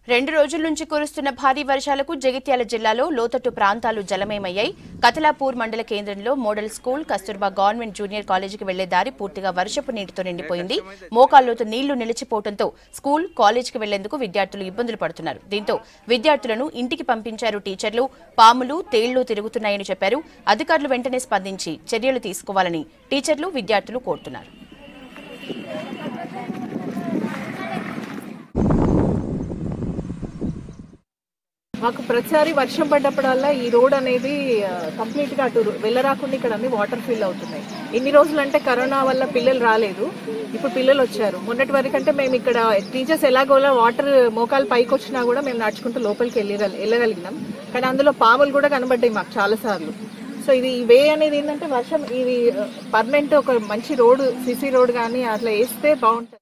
రెండు రోజుల నుంచి కురుస్తున్న భారీ వర్షాలకు జగిత్యాల జిల్లాలో లోతట్టు ప్రాంతాలు జలమయమయ్యాయి కతలాపూర్ మండల కేంద్రంలో model school Kasturba government junior కాలేజీకి వెళ్లే దారి పూర్తిగా వర్షపు నీటితో నిండిపోయింది మోకాల్లోతు నీళ్లు నిలిచిపోవడంతో స్కూల్ కాలేజీకి వెళ్లేందుకు విద్యార్థులు ఇబ్బందులు పడుతున్నారు దీంతో విద్యార్థులను ఇంటికి పంపించారు టీచర్లు పాములు తేళ్లు తిరుగుతున్నాయని చెప్పారు అధికారులు వెంటనే స్పందించి చర్యలు తీసుకోవాలని టీచర్లు విద్యార్థులు కోరుతున్నారు మాకు ప్రతిసారి వర్షం పడ్డప్పుడల్లా ఈ రోడ్ అనేది కంప్లీట్ గా అటు వెళ్ళరాకుండా ఇక్కడ అన్ని వాటర్ ఫిల్ అవుతున్నాయి ఇన్ని రోజులు అంటే కరోనా వల్ల పిల్లలు రాలేదు ఇప్పుడు పిల్లలు వచ్చారు మొన్నటి వరకు అంటే మేము ఇక్కడ టీచర్స్ ఎలాగోలా వాటర్ మోకాలు పైకి వచ్చినా కూడా మేము నడుచుకుంటూ లోపలికి వెళ్ళి వెళ్ళగలిగినాం కానీ అందులో పాములు కూడా కనబడ్డాయి మాకు చాలా సార్లు సో ఇది ఈ వే అనేది ఏంటంటే వర్షం ఇది పర్మనెంట్ ఒక మంచి రోడ్ సిసి రోడ్ కానీ అట్లా వేస్తే బాగుంటుంది